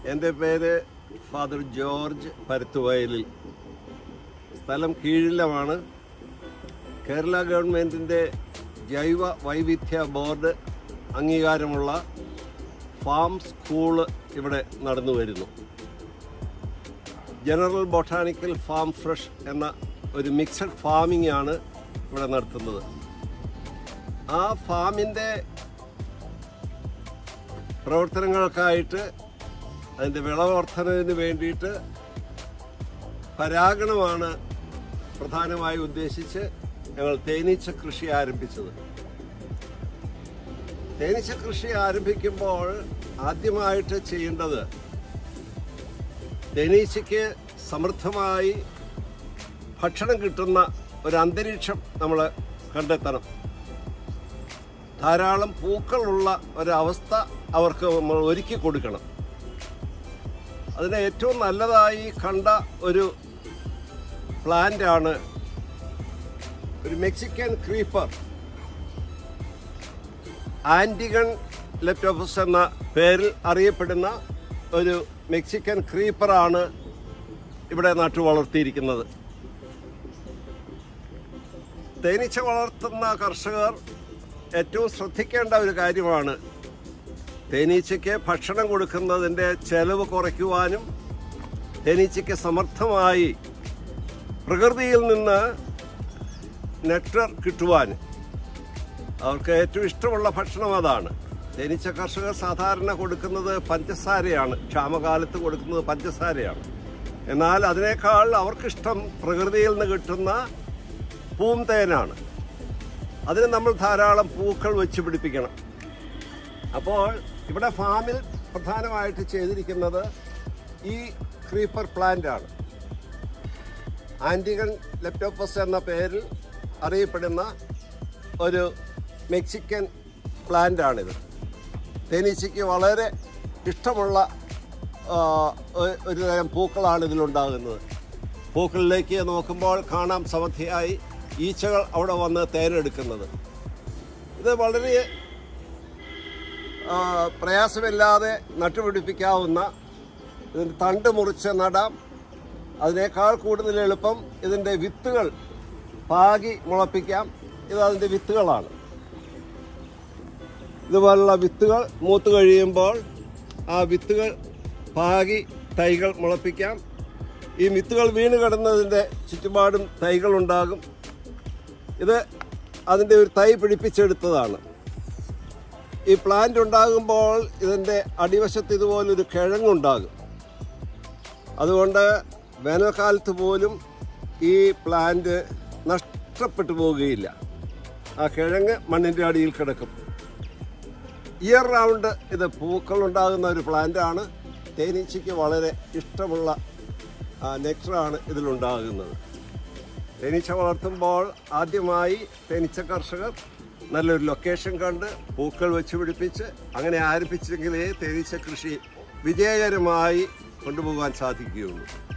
എൻ്റെ പേര് father George പരുത്തുവയലിൽ സ്ഥലം കീഴിലമാണ് കേരള ഗവൺമെൻറ്റിൻ്റെ ജൈവ വൈവിധ്യ ബോർഡ് അംഗീകാരമുള്ള ഫാം സ്കൂള് ഇവിടെ നടന്നു വരുന്നു ജനറൽ ബൊട്ടാണിക്കൽ ഫാം ഫ്രഷ് എന്ന ഒരു മിക്സഡ് ഫാമിംഗ് ആണ് ഇവിടെ നടത്തുന്നത് ആ ഫാമിൻ്റെ പ്രവർത്തനങ്ങൾക്കായിട്ട് അതിൻ്റെ വിളവർദ്ധനവിന് വേണ്ടിയിട്ട് പരാഗണമാണ് പ്രധാനമായി ഉദ്ദേശിച്ച് ഞങ്ങൾ തേനീച്ച കൃഷി ആരംഭിച്ചത് തേനീച്ച കൃഷി ആരംഭിക്കുമ്പോൾ ആദ്യമായിട്ട് ചെയ്യേണ്ടത് തേനീച്ചയ്ക്ക് സമൃദ്ധമായി ഭക്ഷണം കിട്ടുന്ന ഒരു അന്തരീക്ഷം നമ്മൾ കണ്ടെത്തണം ധാരാളം പൂക്കളുള്ള ഒരവസ്ഥ അവർക്ക് നമ്മൾ ഒരുക്കി കൊടുക്കണം അതിന് ഏറ്റവും നല്ലതായി കണ്ട ഒരു പ്ലാന്റ് ആണ് ഒരു മെക്സിക്കൻ ക്രീപ്പർ ആൻറ്റിഗൺ ലെപ്റ്റോഫസ് എന്ന പേരിൽ അറിയപ്പെടുന്ന ഒരു മെക്സിക്കൻ ക്രീപ്പറാണ് ഇവിടെ നട്ടു വളർത്തിയിരിക്കുന്നത് തേനീച്ച വളർത്തുന്ന കർഷകർ ഏറ്റവും ശ്രദ്ധിക്കേണ്ട ഒരു കാര്യമാണ് തേനീച്ചയ്ക്ക് ഭക്ഷണം കൊടുക്കുന്നതിൻ്റെ ചെലവ് കുറയ്ക്കുവാനും തേനീച്ചയ്ക്ക് സമർത്ഥമായി പ്രകൃതിയിൽ നിന്ന് നെക്ടർ കിട്ടുവാനും അവർക്ക് ഏറ്റവും ഇഷ്ടമുള്ള ഭക്ഷണം അതാണ് തേനീച്ച കർഷകർ സാധാരണ കൊടുക്കുന്നത് പഞ്ചസാരയാണ് ക്ഷാമകാലത്ത് കൊടുക്കുന്നത് പഞ്ചസാരയാണ് എന്നാൽ അതിനേക്കാൾ അവർക്കിഷ്ടം പ്രകൃതിയിൽ നിന്ന് കിട്ടുന്ന പൂന്തേനാണ് അതിന് നമ്മൾ ധാരാളം പൂക്കൾ വെച്ച് പിടിപ്പിക്കണം അപ്പോൾ ഇവിടെ ഫാമിൽ പ്രധാനമായിട്ട് ചെയ്തിരിക്കുന്നത് ഈ ക്രീപ്പർ പ്ലാന്റ് ആണ് ആൻറ്റിഗൺ ലെപ്റ്റോപ്പസ് എന്ന പേരിൽ അറിയപ്പെടുന്ന ഒരു മെക്സിക്കൻ പ്ലാന്റ് ആണിത് തേനീച്ചയ്ക്ക് വളരെ ഇഷ്ടമുള്ള ആ, ഒ- ഒരു തരം പൂക്കളാണ് ഇതിലുണ്ടാകുന്നത് പൂക്കളിലേക്ക് നോക്കുമ്പോൾ കാണാം സമൃദ്ധിയായി ഈച്ചകൾ അവിടെ വന്ന് തേനെടുക്കുന്നത് ഇത് വളരെ ആ, പ്രയാസമില്ലാതെ നട്ടുപിടിപ്പിക്കാവുന്ന ഇതിൻ്റെ തണ്ട് മുറിച്ച് നടാം അതിനേക്കാൾ കൂടുതൽ എളുപ്പം ഇതിൻ്റെ വിത്തുകൾ പാകി മുളപ്പിക്കാം ഇത് അതിൻ്റെ വിത്തുകളാണ് ഇതുപോലുള്ള വിത്തുകൾ മൂത്ത് കഴിയുമ്പോൾ ആ വിത്തുകൾ പാകി തൈകൾ മുളപ്പിക്കാം ഈ വിത്തുകൾ വീണ് കിടന്നതിൻ്റെ ചുറ്റുപാടും തൈകൾ ഉണ്ടാകും ഇത് അതിൻ്റെ ഒരു തൈ പിടിപ്പിച്ചെടുത്തതാണ് ഈ പ്ലാന്റ് ഉണ്ടാകുമ്പോൾ ഇതിൻ്റെ അടിവശത്ത് ഇതുപോലൊരു കിഴങ്ങുണ്ടാകും അതുകൊണ്ട് വേനൽക്കാലത്ത് പോലും ഈ പ്ലാന്റ് നഷ്ടപ്പെട്ടു പോവുകയില്ല ആ കിഴങ്ങ് മണ്ണിൻ്റെ അടിയിൽ കിടക്കും ഇയർ റൗണ്ട് ഇത് പൂക്കൾ ഉണ്ടാകുന്ന ഒരു പ്ലാന്റാണ് തേനീച്ചയ്ക്ക് വളരെ ഇഷ്ടമുള്ള നെക്ടറാണ് ഇതിലുണ്ടാകുന്നത് തേനീച്ച വളർത്തുമ്പോൾ ആദ്യമായി തേനീച്ച കർഷകർ നല്ലൊരു ലൊക്കേഷൻ കണ്ട് പൂക്കൾ വെച്ച് പിടിപ്പിച്ച് അങ്ങനെ ആരംഭിച്ചെങ്കിലേ തേനീച്ച കൃഷി വിജയകരമായി കൊണ്ടുപോകാൻ സാധിക്കുകയുള്ളൂ